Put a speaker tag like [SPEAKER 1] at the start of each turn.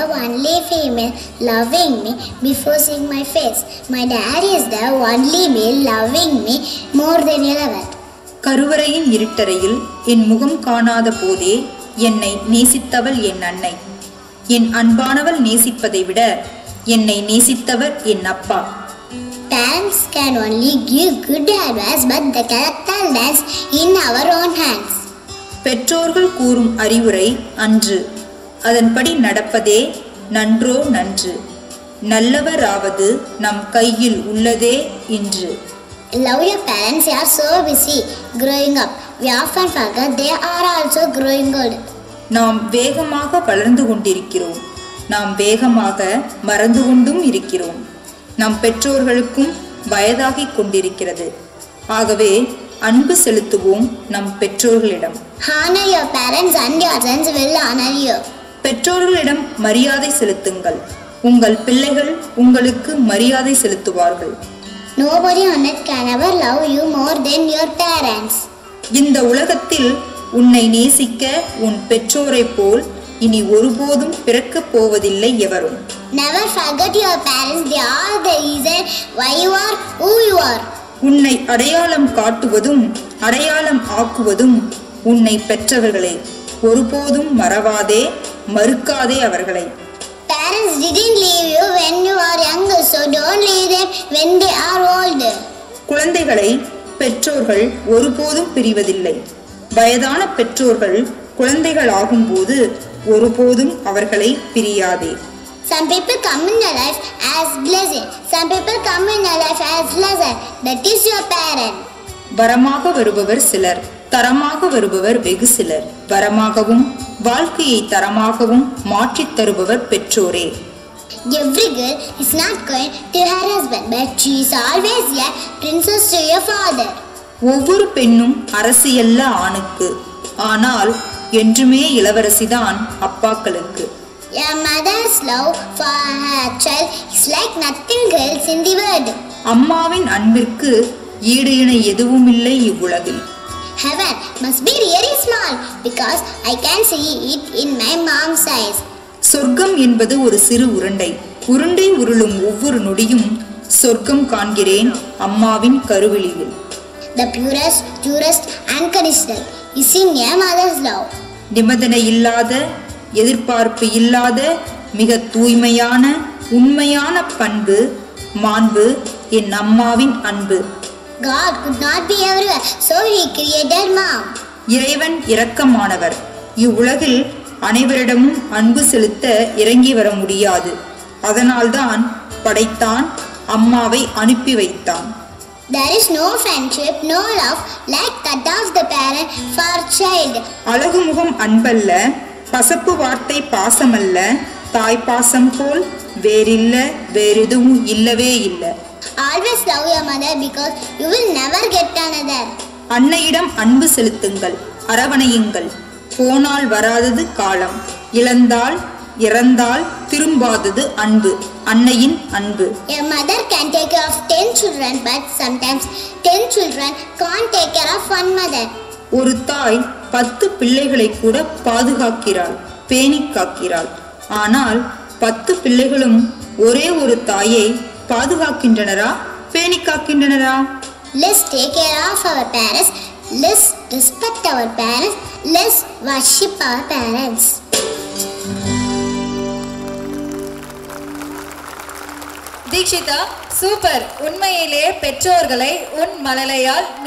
[SPEAKER 1] only female loving me before seeing my face. My dad is the only male loving me more than ever.
[SPEAKER 2] கருவறையின் இருட்டறையில் என் முகம் காணாத போதே என்னை நேசித்தவள் என் அன்னை என் அன்பானவள் நேசிப்பதை விட என்னை நேசித்தவர் என் அப்பா
[SPEAKER 1] Parents can only give good advice, but the character lies in our own hands.
[SPEAKER 2] பெற்றோர்கள் கூறும் அறிவுரை அன்று அதன்படி நடப்பதே நன்றோ நன்று நல்லவராவது நம் கையில் உள்ளதே இன்று
[SPEAKER 1] Love your parents, they are so busy growing up. We often forget they are also growing old.
[SPEAKER 2] நாம் வேகமாக வளர்ந்து கொண்டிருக்கிறோம் நாம் வேகமாக மறந்து கொண்டும் இருக்கிறோம் நம் பெற்றோர்களுக்கும் வயதாகிக் கொண்டிருக்கிறது ஆகவே அன்பு செலுத்துவோம் நம் பெற்றோர்களிடம்
[SPEAKER 1] Honor your parents and your sons will honor you.
[SPEAKER 2] பெற்றோர்களிடம் மரியாதை செலுத்துங்கள் உங்கள் பிள்ளைகள் உங்களுக்கு மரியாதை செலுத்துவார்கள்
[SPEAKER 1] Nobody on earth can ever love you more than your parents.
[SPEAKER 2] இந்த உலகத்தில் உன்னை நேசிக்க உன் பெற்றோரைப் போல் இனி ஒருபோதும் பிறக்கப் போவதில்லை எவரும்
[SPEAKER 1] Never forget your parents, they are the reason why you are who you are.
[SPEAKER 2] உன்னை அடையாளம் காட்டுவதும் அடையாளம் ஆக்குவதும் உன்னை பெற்றவர்களே ஒருபோதும் மறவாதே மறுக்காதே அவர்களை
[SPEAKER 1] Parents didn't leave you when you are young, so don't leave them when they are old.
[SPEAKER 2] குழந்தைகளை பெற்றோர்கள் ஒருபோதும் பிரிவதில்லை வயதான பெற்றோர்கள் குழந்தைகள் ஆகும்போது ஒருபோதும் அவர்களை பிரியாதே
[SPEAKER 1] Some people come in your life as blessing, some people come in your life as lesson. That is your parent.
[SPEAKER 2] வரமாக வருபவர் சிலர் தரமாக வருபவர் வெகு சிலர் வரமாகவும் வாழ்க்கையை தரமாகவும் மாற்றித் தருபவர் பெற்றோரே
[SPEAKER 1] Every girl is not going to her husband, but she is always a princess to your father.
[SPEAKER 2] ஒவ்வொரு பெண்ணும் அரசியல்ல ஆணுக்கு ஆனால் என்றுமே இளவரசிதான் அப்பாக்களுக்கு
[SPEAKER 1] A mother's love for her child is like nothing else in the world.
[SPEAKER 2] அம்மாவின் அன்பிற்கு ஈடு இணை எதுவுமில்லை இவ்வுலகில்
[SPEAKER 1] Heaven must be really small because I can see it in my mom's eyes.
[SPEAKER 2] சொர்க்கம் என்பது ஒரு சிறு உருண்டை உருண்டை உருளும் ஒவ்வொரு நொடியும் சொர்க்கம் காண்கிறேன் அம்மாவின் கருவிழியில்
[SPEAKER 1] The purest, purest, unconditional is in a mother's love.
[SPEAKER 2] நிபந்தனை இல்லாத எதிர்பார்ப்பு இல்லாத மிக தூய்மையான உண்மையான பண்பு மாண்பு என் அம்மாவின் அன்பு
[SPEAKER 1] God could not be everywhere, so He created mom.
[SPEAKER 2] இறைவன் இரக்கமானவர் இவ்வுலகில் அனைவரிடமும் அன்பு செலுத்த இறங்கி வர முடியாது அதனால்தான் படைத்தான் அம்மாவை அனுப்பி வைத்தான்
[SPEAKER 1] There is no friendship, no love like that of the parent for child.
[SPEAKER 2] அழகுமுகம் அன்பல்ல பசப்பு வார்த்தை பாசமல்ல தாய் பாசம் போல் வேறில்ல வேறெதுவும் இல்லவே இல்லை
[SPEAKER 1] Always love your mother because you will never get another.
[SPEAKER 2] அன்னையிடம் அன்பு செலுத்துங்கள் அரவணையுங்கள் போனால் வராதது காலம் இழந்தால் இறந்தால் திரும்பாதது அன்பு அன்னையின் அன்பு
[SPEAKER 1] A mother can take care of 10 children, but sometimes 10 children can't take care of one mother.
[SPEAKER 2] ஒரு தாய் பத்து பிள்ளைகளை கூட பாதுகாக்கிறாள் பேணி காக்கிறாள் ஆனால் பத்து பிள்ளைகளும் ஒரே ஒரு தாயை பாதுகாக்கின்றனரா பேணி காக்கின்றனரா
[SPEAKER 1] Let's take care of our parents. Let's respect our parents. Let's worship our parents.
[SPEAKER 3] Dikshitha super உண்மையிலே பெற்றோர்களை உன் மழலையால்